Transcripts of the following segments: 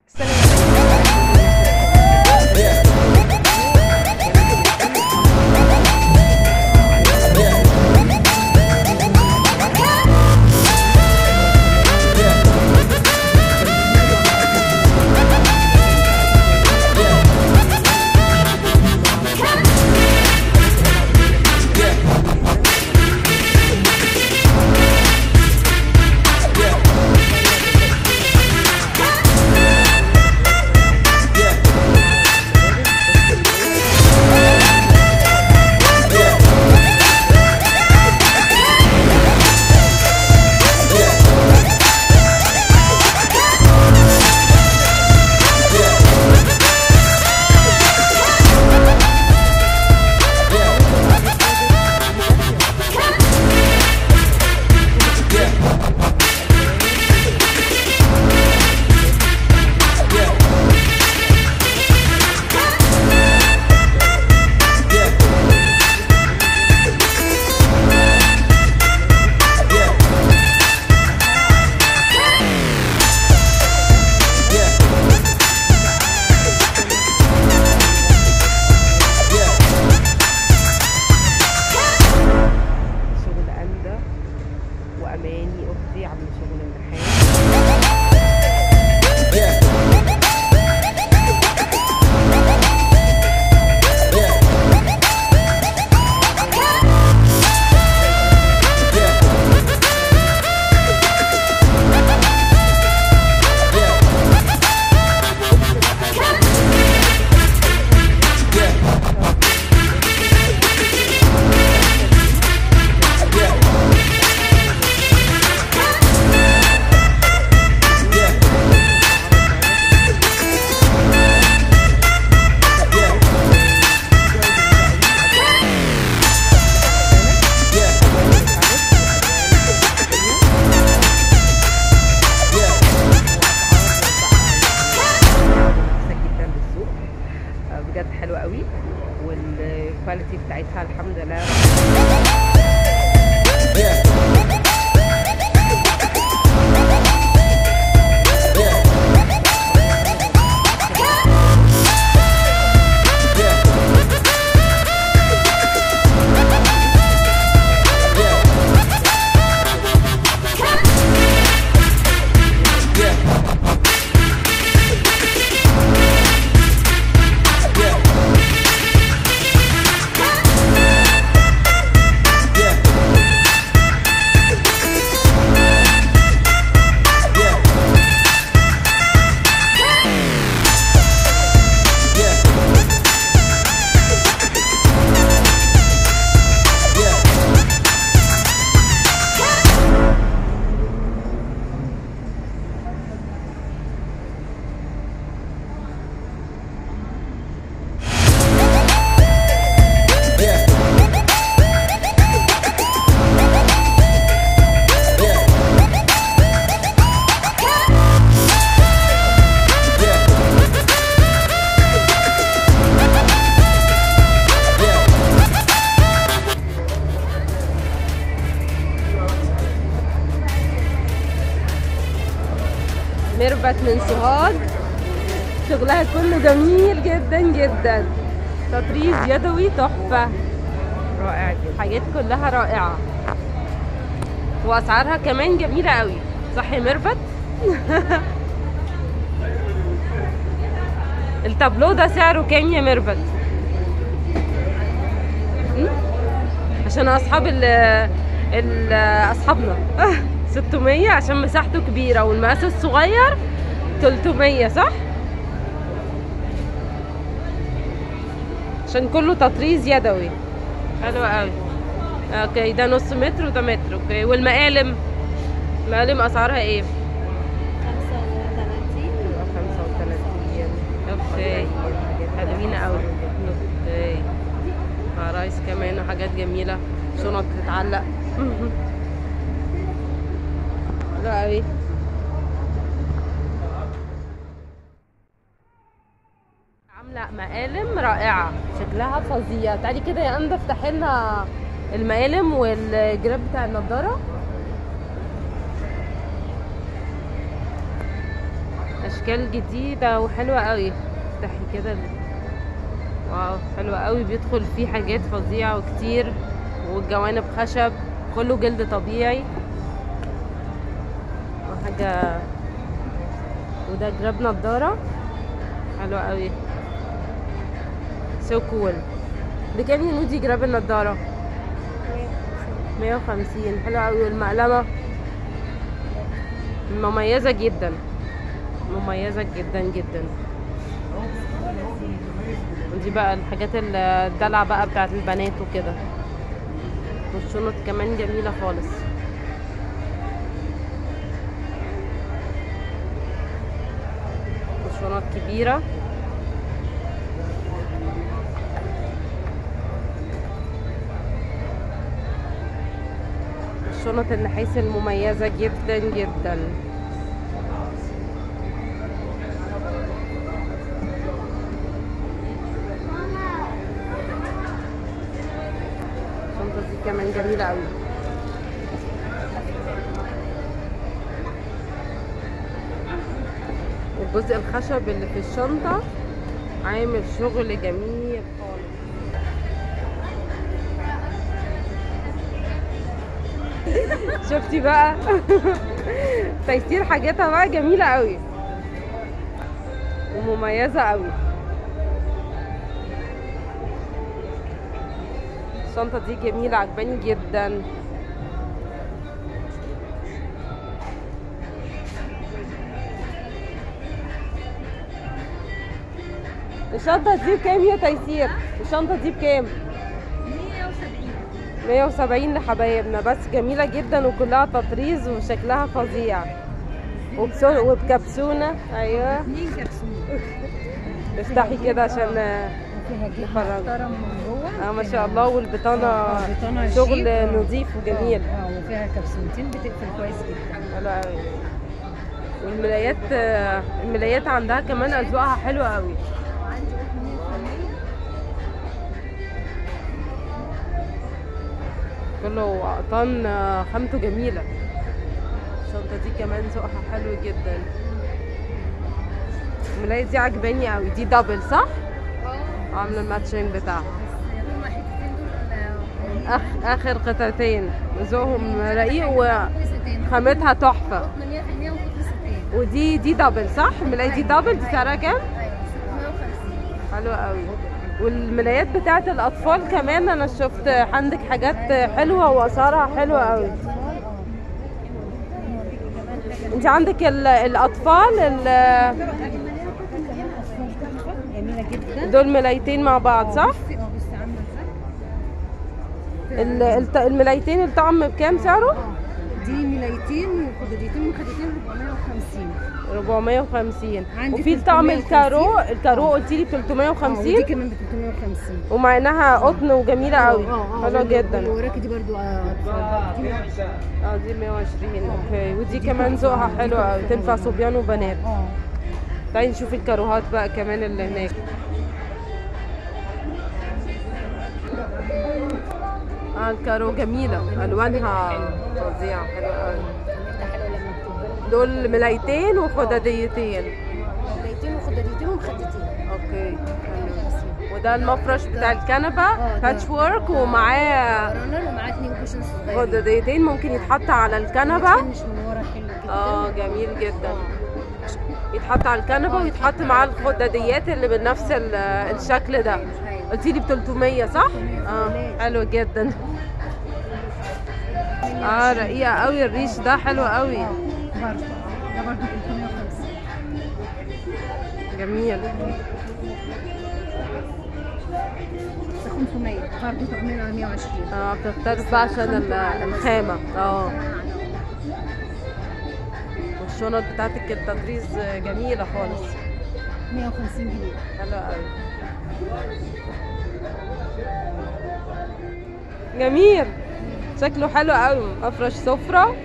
شغل أندى وأماني أختي عاملة شغل النحاس منافسة جدا للسوق آه، بجد حلوة قوي والكواليتي بتاعتها الحمد لله ميرفت من سوهاج شغلها كله جميل جدا جدا تطريز يدوي تحفة رائع جدا حاجات كلها رائعة وأسعارها كمان جميلة قوي صح يا ميرفت؟ التابلو ده سعره كام يا ميرفت؟ م? عشان أصحاب ال ال أصحابنا 600 عشان مساحته كبيرة والمقاس الصغير 300 صح؟ عشان كله تطريز يدوي حلو قوي اوكي ده نص متر وده متر اوكي والمقالم المقالم اسعارها ايه 35 اوكي حلوين قوي اوكي عرايس كمان وحاجات جميله شنط تتعلق حلو قوي عامله مقالم رائعه شكلها فظيع تعالي كده يا انده افتحي لنا المقالم والجراب بتاع النضاره اشكال جديده وحلوه قوي افتحي كده ال- واو حلوه قوي بيدخل فيه حاجات فظيعه وكتير والجوانب خشب كله جلد طبيعي وحاجه وده جراب نضاره حلوه قوي سو كول بكام يا نودي جراب النضاره 150 حلوه قوي والمقلمه مميزه جدا مميزه جدا جدا ودي بقى الحاجات ال- الدلع بقى بتاعت البنات وكده والشنط كمان جميله خالص وشنط كبيره الشنط النحاس المميزة جدا جدا الشنطة دي كمان جميلة قوي الجزء الخشب اللي في الشنطة عامل شغل جميل خالص شفتي بقى تيسير حاجاتها بقى جميلة قوي ومميزة قوي الشنطة دي جميلة عجباني جدا الشنطة دي بكام يا تيسير؟ الشنطة دي بكام؟ 170 لحبايبنا بس جميلة جدا وكلها تطريز وشكلها فظيع وبسو- وبكبسونة ايوه اتنين كبسولة افتحي كده عشان وفيها جيب نفرج. محترم من جوه اه ما شاء الله والبطانة آه، بطانة شغل شيك. آه. نظيف وجميل اه آه، وفيها كبسولتين بتقفل كويس جدا حلو قوي والملايات آه، الملايات عندها كمان اذواقها حلوة قوي عندي اتنين فنية كله قطن آه، خامته جميلة الشنطة دي كمان ذوقها حلو جدا الملاية دي عجباني قوي دي دبل صح؟ اه عاملة الماتشنج بتاعها بس هما حتتين دول أخ اخر قطعتين ذوقهم رقيق كويستين وخامتها تحفه قطن 100% وقطن 60 ودي دي دبل صح الملاية دي دبل دي سعرها كام ايوه 650 حلو قوي والملايات بتاعت الاطفال كمان انا شفت عندك حاجات حلوه واسعارها حلوه قوي انت عندك ال- الاطفال ال- جميلة جدا دول ملايتين مع بعض صح بصي اه بصي عاملة ازاي ال- الت- الملايتين الطعم بكام سعره اه دي ملايتين وخداديتين وخداديتين 450 450 عندي وفي الطعم 350. الكارو الكارو قلت لي ب اه ودي 350 كمان ب 350 ومع انها قطن وجميله قوي حلوه جدا اللي وراكي دي برضو اه أطفال. دي اه دي 120 اوكي ودي كمان ذوقها حلو قوي تنفع صبيان وبنات اه تعالي نشوف الكاروهات بقى كمان اللي هناك اه الكارو جميلة ألوانها فظيعة حلوة قوي ده حلو لما بتبقى دول ملايتين وخداديتين ملايتين وخداديتين ومخدتين اوكي حلو وده المفرش بتاع الكنبة اه، ده. باتش وورك ومعاه رانر ومعاه اتنين كوشن صغيرين خداديتين ممكن يتحط على الكنبة مش من ورا حلو جدا اه جميل جدا يتحط على الكنبة ويتحط معاه الخداديات اللي بنفس ال- الشكل ده قلتي لي ب 300 صح؟ اه حلو جدا اه رقيقة قوي الريش ده حلو قوي برضه ده برضه 350 جميل ده 500 برضه تقمير على 120 اه بتختلف بقى عشان ال- الخامة اه والشنط بتاعتك التطريز جميلة خالص 150 جنيه حلو قوي جميل شكله حلو قوي افرش سفرة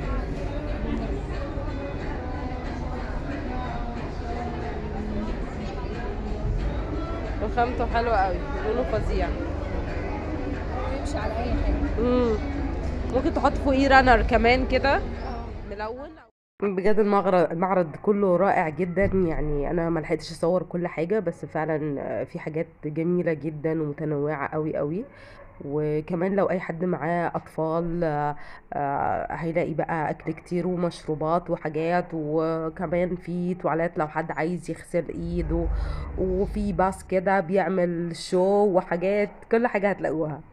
وخامته حلوة قوي لونه فظيع بيمشي على اي حاجه مم. ممكن تحط فوقيه رانر كمان كده ملون بجد المعرض المعرض كله رائع جدا يعني انا ما لحقتش اصور كل حاجه بس فعلا آه، في حاجات جميله جدا ومتنوعه قوي قوي وكمان لو اي حد معاه اطفال آه، آه، هيلاقي بقى اكل كتير ومشروبات وحاجات وكمان في تواليت لو حد عايز يغسل ايده وفي باص كده بيعمل شو وحاجات كل حاجه هتلاقوها